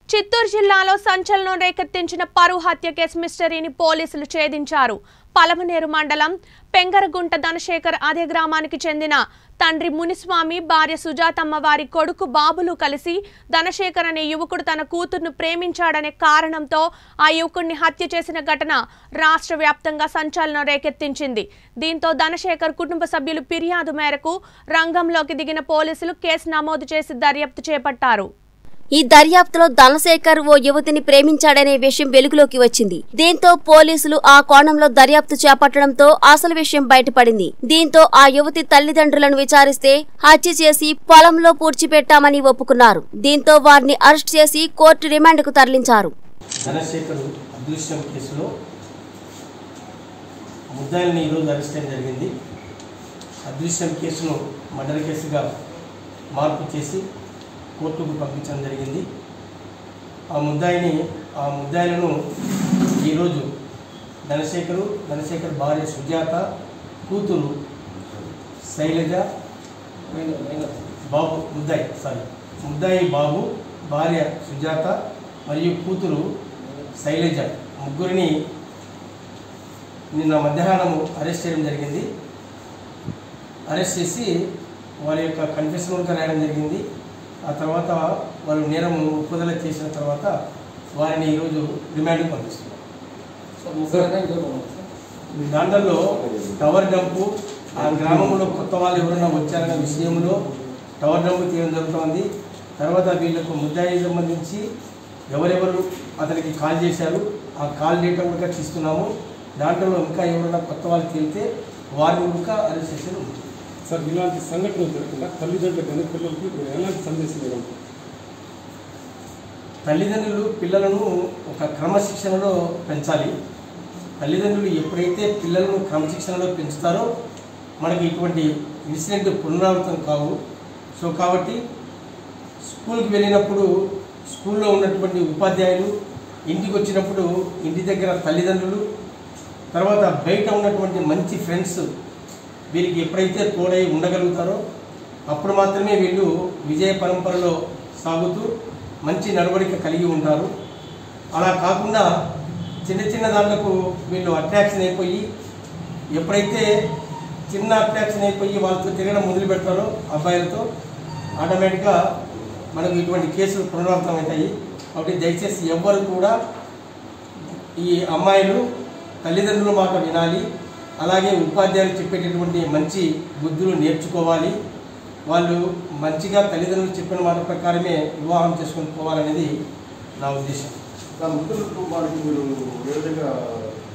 చిత్తూరు జిల్లాలో సంచలనం రేకెత్తించిన పరువు హత్య కేసు మిస్టరీని పోలీసులు ఛేదించారు పలమనేరు మండలం పెంగరగుంట ధనశేఖర్ అదే గ్రామానికి చెందిన తండ్రి మునిస్వామి భార్య సుజాతమ్మ వారి కొడుకు బాబులు కలిసి ధనశేఖర్ అనే యువకుడు తన కూతుర్ను ప్రేమించాడనే కారణంతో ఆ యువకుడిని హత్య చేసిన ఘటన రాష్ట్ర వ్యాప్తంగా సంచలనం రేకెత్తించింది దీంతో ధనశేఖర్ కుటుంబ సభ్యులు ఫిర్యాదు మేరకు రంగంలోకి దిగిన పోలీసులు కేసు నమోదు చేసి దర్యాప్తు చేపట్టారు ఈ దర్యాప్తులో ధనశేఖర్ ఓ యువతిని ప్రేమించాడనే విషయం వెలుగులోకి వచ్చింది దీంతో పోలీసులు ఆ కోణంలో దర్యాప్తు చేపట్టడంతో అసలు విషయం బయటపడింది దీంతో ఆ యువతి తల్లిదండ్రులను విచారిస్తే హత్య చేసి పొలంలో పూడ్చిపెట్టామని ఒప్పుకున్నారు దీంతో వారిని అరెస్ట్ చేసి కోర్టు రిమాండ్కు తరలించారు ధనశేఖర్ అదృశ్యం కేసులో ముద్దాయిల్ని ఈరోజు అరెస్ట్ చేయడం జరిగింది అదృశ్యం కేసును మర్డర్ కేసుగా మార్పు చేసి కోర్టుకు పంపించడం జరిగింది ఆ ముద్దాయిని ఆ ముద్దాయిలను ఈరోజు ధనశేఖరు ధనశేఖర్ భార్య సుజాత కూతురు శైలజ బాబు ముద్దాయి సారీ ముద్దాయి బాబు భార్య సుజాత మరియు కూతురు శైలజ ముగ్గురిని నిన్న మధ్యాహ్నం అరెస్ట్ చేయడం జరిగింది అరెస్ట్ చేసి వారి యొక్క కన్ఫెషన్ కూడా రాయడం జరిగింది ఆ తర్వాత వాళ్ళు నేరం ఒప్పుదల చేసిన తర్వాత వారిని ఈరోజు రిమాండ్కి పంపిస్తున్నారు దాంట్లో టవర్ డంపు ఆ గ్రామంలో కొత్త వాళ్ళు ఎవరైనా వచ్చారనే విషయంలో టవర్ డంపు తీయడం జరుగుతోంది తర్వాత వీళ్ళకు ముద్దాయి సంబంధించి ఎవరెవరు అతనికి కాల్ చేశారు ఆ కాల్ డేటా కూడా తీస్తున్నాము దాంట్లో ఇంకా ఎవరైనా కొత్త వాళ్ళు తేలితే వారిని కూడా అరెస్ట్ చేసేది ఉంది సార్ ఇలాంటి సంఘటనలు జరగకుండా తల్లిదండ్రులకు కానీ పిల్లలకి ఎలాంటి సందేశం ఇవ్వండి తల్లిదండ్రులు పిల్లలను ఒక క్రమశిక్షణలో పెంచాలి తల్లిదండ్రులు ఎప్పుడైతే పిల్లలను క్రమశిక్షణలో పెంచుతారో మనకి ఇటువంటి ఇన్సిడెంట్ పునరావృతం కావు సో కాబట్టి స్కూల్కి వెళ్ళినప్పుడు స్కూల్లో ఉన్నటువంటి ఉపాధ్యాయులు ఇంటికి వచ్చినప్పుడు ఇంటి దగ్గర తల్లిదండ్రులు తర్వాత బయట ఉన్నటువంటి మంచి ఫ్రెండ్స్ వీరికి ఎప్పుడైతే తోడై ఉండగలుగుతారో అప్పుడు మాత్రమే వీళ్ళు విజయ పరంపరలో సాగుతూ మంచి నడవడిక కలిగి ఉంటారు అలా కాకుండా చిన్న చిన్న దాంట్లకు వీళ్ళు అట్రాక్షన్ అయిపోయి ఎప్పుడైతే చిన్న అట్రాక్షన్ అయిపోయి వాళ్ళతో తిరగడం మొదలు పెడతారో అబ్బాయిలతో ఆటోమేటిక్గా మనకు ఇటువంటి కేసులు పునరావృతం అవుతాయి కాబట్టి దయచేసి ఎవ్వరు కూడా ఈ అమ్మాయిలు తల్లిదండ్రుల మాట వినాలి అలాగే ఉపాధ్యాయులు చెప్పేటటువంటి మంచి బుద్ధులు నేర్చుకోవాలి వాళ్ళు మంచిగా తల్లిదండ్రులు చెప్పిన మాట ప్రకారమే వివాహం చేసుకొని పోవాలనేది నా ఉద్దేశం దాని మృతుల కుటుంబానికి మీరు ఏ విధంగా